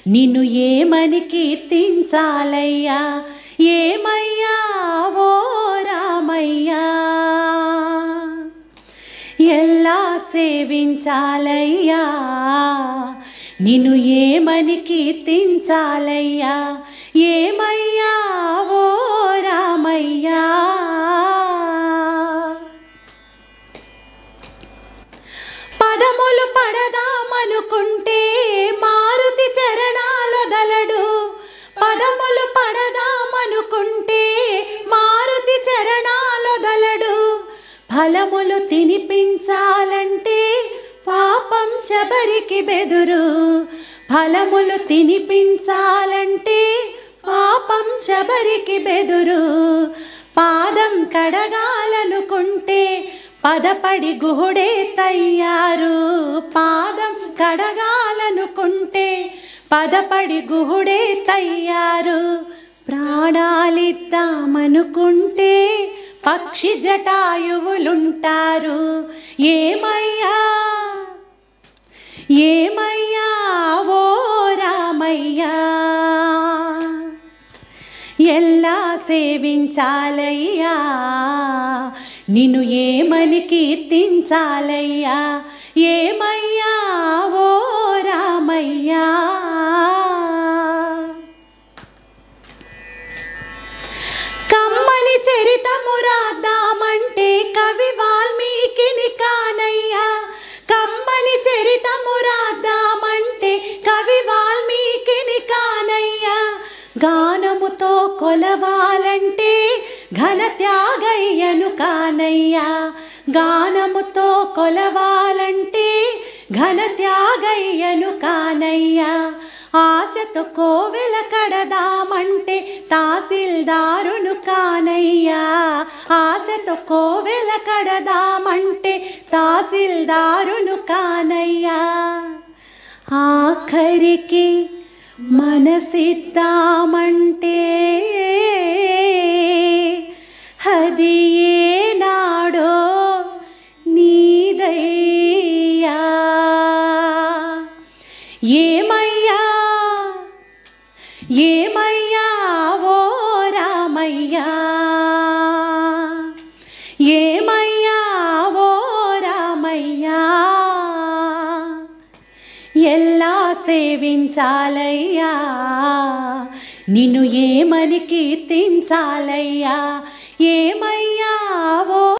నిన్ను ఏమని కీర్తించాలయ్యా ఏమయ్యా ఓ రామయ్యా ఎలా సేవించాలయ్యా నిన్ను ఏమని కీర్తించాలయ్యా ఏమయ్యా ఓ రామయ్యా పదములు పడదామనుకుంటే మారుతి చరణాలొదలడు పదములు పడదామనుకుంటే మారుతి చరణాలొదలడు ఫలములు తినిపించాలంటే పాపం శబరికి బెదురు ఫలములు తినిపించాలంటే పాపం శబరికి బెదురు పాదం కడగాలనుకుంటే పదపడి గుహుడే తయ్యారు పాదం కడగాలనుకుంటే పదపడి గుహుడే తయ్యారు ప్రాణాలిద్దామనుకుంటే పక్షి జటాయువులుంటారు ఏమయ్యా ఏమయ్యా ఓ రామయ్యా ఎలా సేవించాలయ్యా నిన్ను ఏమని కీర్తించాలయ్యా ఏమయ్యా ఓ రామయ్యా కమ్మని చరితము రాద్దామంటే కవి వాల్మీకిని కానయ్యా కమ్మని చరితము రాద్దామంటే కవి వాల్మీకిని కానయ్యా గానముతో కొలవాలంటే ఘన త్యాగయ్యను కానయ్యా గానముతో కొలవాలంటే ఘన త్యాగయ్యను కానయ్యా ఆశతో కోవెల కడదామంటే తహసీల్దారును కానయ్యా ఆశతో కోవెల కడదామంటే తహసీల్దారును కానయ్యా ఆఖరికి మనసిద్దామంటే అది ఏనాడో నీదయ్యా ఏమయ్యా ఏమయ్యా ఓ రామయ్యా ఏమయ్యా ఓ రామయ్యా ఎలా సేవించాలయ్యా నిన్ను ఏమని కీర్తించాలయ్యా ఏమయ్యా